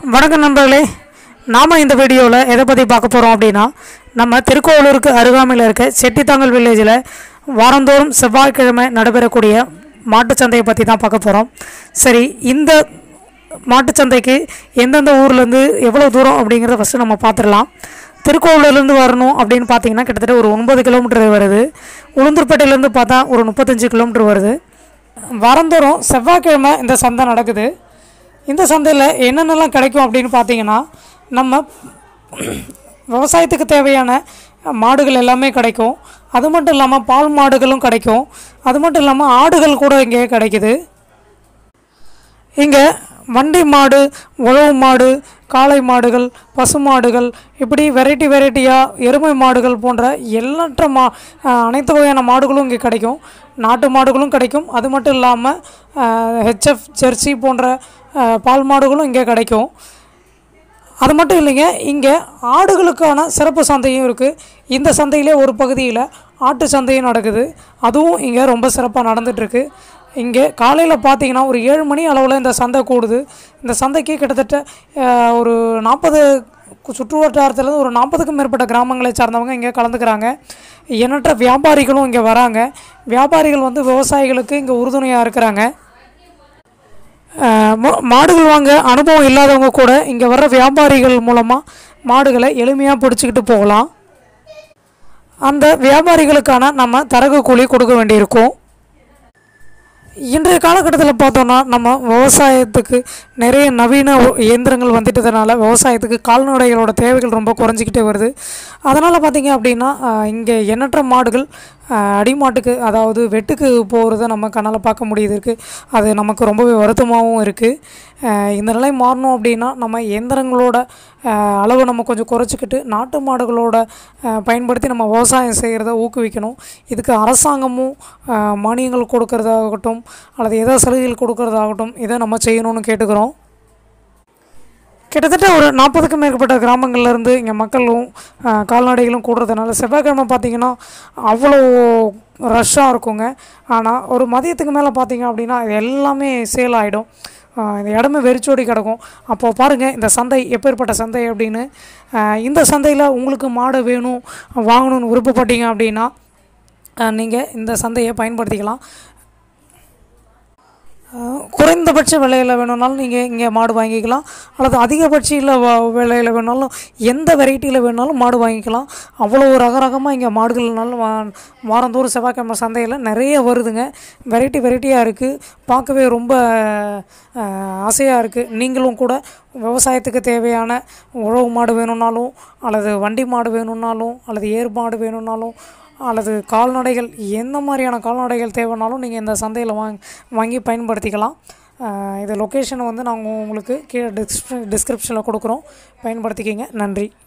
வணக்கம் நண்பர்களே நாம் இந்த வீடியோவில் எதை பற்றி பார்க்க போகிறோம் அப்படின்னா நம்ம திருக்கோவிலூருக்கு அருகாமையில் இருக்க செட்டித்தாங்கல் வில்லேஜில் வாரந்தோறும் செவ்வாய்க்கிழமை நடைபெறக்கூடிய மாட்டுச்சந்தையை பற்றி தான் பார்க்க போகிறோம் சரி இந்த மாட்டுச்சந்தைக்கு எந்தெந்த ஊர்லேருந்து எவ்வளோ தூரம் அப்படிங்கிறத ஃபஸ்ட்டு நம்ம பார்த்துடலாம் திருக்கோவிலூர்லேருந்து வரணும் அப்படின்னு பார்த்தீங்கன்னா கிட்டத்தட்ட ஒரு ஒன்பது கிலோமீட்டர் வருது உளுந்தூர்பேட்டையிலேருந்து பார்த்தா ஒரு முப்பத்தஞ்சு கிலோமீட்டர் வருது வாரந்தோறும் செவ்வாய்க்கிழமை இந்த சந்தை நடக்குது இந்த சந்தையில் என்னென்னலாம் கிடைக்கும் அப்படின்னு பார்த்தீங்கன்னா நம்ம விவசாயத்துக்கு தேவையான மாடுகள் எல்லாமே கிடைக்கும் அது மட்டும் இல்லாமல் பால் மாடுகளும் கிடைக்கும் அது மட்டும் இல்லாமல் ஆடுகள் கூட இங்கே கிடைக்குது இங்கே வண்டி மாடு உழவு மாடு காளை மாடுகள் பசு மாடுகள் இப்படி வெரைட்டி வெரைட்டியாக எருமை மாடுகள் போன்ற எண்ணற்ற மா அஹ், அனைத்து வகையான மாடுகளும் இங்கே கிடைக்கும் நாட்டு மாடுகளும் கிடைக்கும் அது மட்டும் இல்லாமல் ஹெச்எஃப் ஜெர்சி போன்ற அஹ், பால் மாடுகளும் இங்கே கிடைக்கும் அது மட்டும் இல்லைங்க இங்கே ஆடுகளுக்கான சிறப்பு சந்தையும் இருக்குது இந்த சந்தையிலே ஒரு பகுதியில் ஆட்டு சந்தையும் நடக்குது அதுவும் இங்கே ரொம்ப சிறப்பாக நடந்துகிட்ருக்கு இங்கே காலையில் பார்த்தீங்கன்னா ஒரு ஏழு மணி அளவில் இந்த சந்தை கூடுது இந்த சந்தைக்கு கிட்டத்தட்ட அஹ், ஒரு நாற்பது சுற்று வட்டாரத்துலேருந்து ஒரு நாற்பதுக்கும் மேற்பட்ட கிராமங்களை சார்ந்தவங்க இங்கே கலந்துக்கிறாங்க எண்ணற்ற வியாபாரிகளும் இங்கே வராங்க வியாபாரிகள் வந்து விவசாயிகளுக்கு இங்கே உறுதுணையாக இருக்கிறாங்க அஹ் மா- மாடுகள் வாங்க அனுபவம் இல்லாதவங்க கூட இங்கே வர்ற வியாபாரிகள் மூலமாக மாடுகளை எளிமையாக பிடிச்சிக்கிட்டு போகலாம் அந்த வியாபாரிகளுக்கான நம்ம தரகு கூலி கொடுக்க வேண்டியிருக்கும் இன்றைய காலகட்டத்தில் பார்த்தோன்னா நம்ம விவசாயத்துக்கு நிறைய நவீன ஒ- இயந்திரங்கள் வந்துட்டதுனால விவசாயத்துக்கு கால்நடைகளோட தேவைகள் ரொம்ப குறைஞ்சிக்கிட்டே வருது அதனால் பார்த்தீங்க அப்படின்னா இங்கே எண்ணற்ற மாடுகள் அஹ், அடிமாட்டுக்கு அதாவது வெட்டுக்கு போகிறத நம்ம கண்ணால் பார்க்க முடியுது இருக்குது அது நமக்கு ரொம்பவே வருத்தமாகவும் இருக்குது இந்த நிலை மாறணும் அப்படின்னா நம்ம இயந்திரங்களோட அஹ், அளவை நம்ம கொஞ்சம் குறைச்சிக்கிட்டு நாட்டு மாடுகளோட அஹ், பயன்படுத்தி நம்ம விவசாயம் செய்கிறத ஊக்குவிக்கணும் இதுக்கு அரசாங்கமும் அஹ், மானியங்கள் கொடுக்கறதாகட்டும் அல்லது ஏதோ சலுகைகள் கொடுக்கறதாகட்டும் இதை நம்ம செய்யணும்னு கேட்டுக்கிறோம் கிட்டத்தட்ட ஒரு நாற்பதுக்கும் மேற்பட்ட கிராமங்கள்ல இருந்து இங்கே மக்களும் அஹ், கால்நடைகளும் கூடுறதுனால செவ்வாய்க்கிழமை பார்த்தீங்கன்னா அவ்வளோ ரஷ்ஷாக இருக்குங்க ஆனால் ஒரு மதியத்துக்கு மேலே பார்த்தீங்க அப்படின்னா இது எல்லாமே சேல் ஆகிடும் இந்த இடமே வெறிச்சோடி கிடக்கும் அப்போது பாருங்கள் இந்த சந்தை எப்பேற்பட்ட சந்தை அப்படின்னு அஹ், இந்த சந்தையில் உங்களுக்கு மாடு வேணும் வாங்கணும்னு விருப்பப்பட்டீங்க அப்படின்னா நீங்கள் இந்த சந்தையை பயன்படுத்திக்கலாம் அஹ் குறைந்தபட்ச விலையில் வேணும்னாலும் நீங்கள் இங்கே மாடு வாங்கிக்கலாம் அல்லது அதிகபட்சியில் விலையில் வேணாலும் எந்த வெரைட்டியில் வேணாலும் மாடு வாங்கிக்கலாம் அவ்வளோ ரக ரகமாக இங்கே மாடுகள்னாலும் வா வாரந்தோறும் செவ்வாய்க்கிழமை சந்தையில் நிறைய வருதுங்க வெரைட்டி வெரைட்டியாக இருக்குது பார்க்கவே ரொம்ப அஹ், ஆசையாக இருக்குது நீங்களும் கூட விவசாயத்துக்கு தேவையான உழவு மாடு வேணும்னாலும் அல்லது வண்டி மாடு வேணும்னாலும் அல்லது ஏர் மாடு வேணும்னாலும் அல்லது கால்நடைகள் எந்த மாதிரியான கால்நடைகள் தேவைனாலும் நீங்கள் இந்த சந்தையில் வாங்கி வாங்கி பயன்படுத்திக்கலாம் அஹ் இது லொக்கேஷனை வந்து நாங்கள் உங்களுக்கு கீழே டிஸ்கிரிப் டிஸ்கிரிப்ஷனில் கொடுக்குறோம் பயன்படுத்திக்கிங்க நன்றி